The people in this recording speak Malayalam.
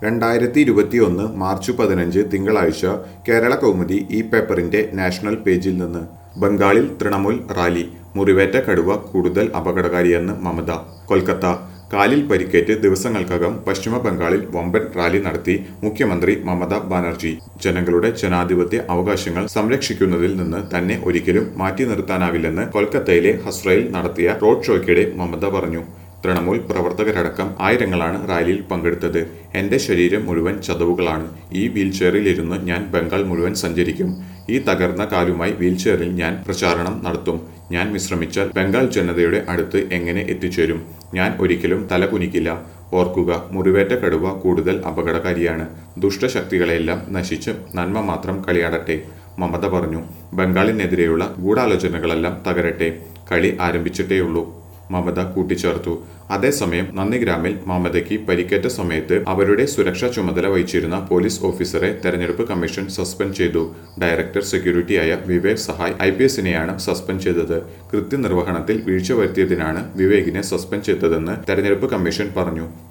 രണ്ടായിരത്തി ഇരുപത്തിയൊന്ന് മാർച്ച് പതിനഞ്ച് തിങ്കളാഴ്ച കേരള കൗമുദി ഈ പേപ്പറിന്റെ നാഷണൽ പേജിൽ നിന്ന് ബംഗാളിൽ തൃണമൂൽ റാലി മുറിവേറ്റ കടുവ കൂടുതൽ അപകടകാരിയെന്ന് മമത കൊൽക്കത്ത കാലിൽ പരിക്കേറ്റ് ദിവസങ്ങൾക്കകം പശ്ചിമ ബംഗാളിൽ വമ്പൻ റാലി നടത്തി മുഖ്യമന്ത്രി മമത ബാനർജി ജനങ്ങളുടെ ജനാധിപത്യ അവകാശങ്ങൾ സംരക്ഷിക്കുന്നതിൽ നിന്ന് തന്നെ ഒരിക്കലും മാറ്റി നിർത്താനാവില്ലെന്ന് കൊൽക്കത്തയിലെ ഹസ്രയിൽ നടത്തിയ റോഡ് ഷോയ്ക്കിടെ മമത പറഞ്ഞു തൃണമൂൽ പ്രവർത്തകരടക്കം ആയിരങ്ങളാണ് റാലിയിൽ പങ്കെടുത്തത് എന്റെ ശരീരം മുഴുവൻ ചതവുകളാണ് ഈ വീൽചെയറിലിരുന്ന് ഞാൻ ബംഗാൾ മുഴുവൻ സഞ്ചരിക്കും ഈ തകർന്ന കാലുമായി വീൽചെയറിൽ ഞാൻ പ്രചാരണം നടത്തും ഞാൻ വിശ്രമിച്ചാൽ ബംഗാൾ ജനതയുടെ അടുത്ത് എങ്ങനെ എത്തിച്ചേരും ഞാൻ ഒരിക്കലും തല കുനിക്കില്ല ഓർക്കുക മുറിവേറ്റ കടുവ കൂടുതൽ അപകടകാരിയാണ് ദുഷ്ടശക്തികളെല്ലാം നശിച്ച് നന്മ മാത്രം കളിയാടട്ടെ മമത പറഞ്ഞു ബംഗാളിനെതിരെയുള്ള ഗൂഢാലോചനകളെല്ലാം തകരട്ടെ കളി ആരംഭിച്ചിട്ടേയുള്ളൂ മമത കൂട്ടിച്ചേർത്തു അതേസമയം നന്ദിഗ്രാമിൽ മമതയ്ക്ക് പരിക്കേറ്റ സമയത്ത് അവരുടെ സുരക്ഷാ ചുമതല വഹിച്ചിരുന്ന പോലീസ് ഓഫീസറെ തെരഞ്ഞെടുപ്പ് കമ്മീഷൻ സസ്പെൻഡ് ചെയ്തു ഡയറക്ടർ സെക്യൂരിറ്റിയായ വിവേക് സഹായ് ഐ പി എസിനെയാണ് സസ്പെൻഡ് ചെയ്തത് കൃത്യനിർവഹണത്തിൽ വീഴ്ച വരുത്തിയതിനാണ് വിവേകിനെ സസ്പെൻഡ് ചെയ്തതെന്ന് തെരഞ്ഞെടുപ്പ് കമ്മീഷൻ പറഞ്ഞു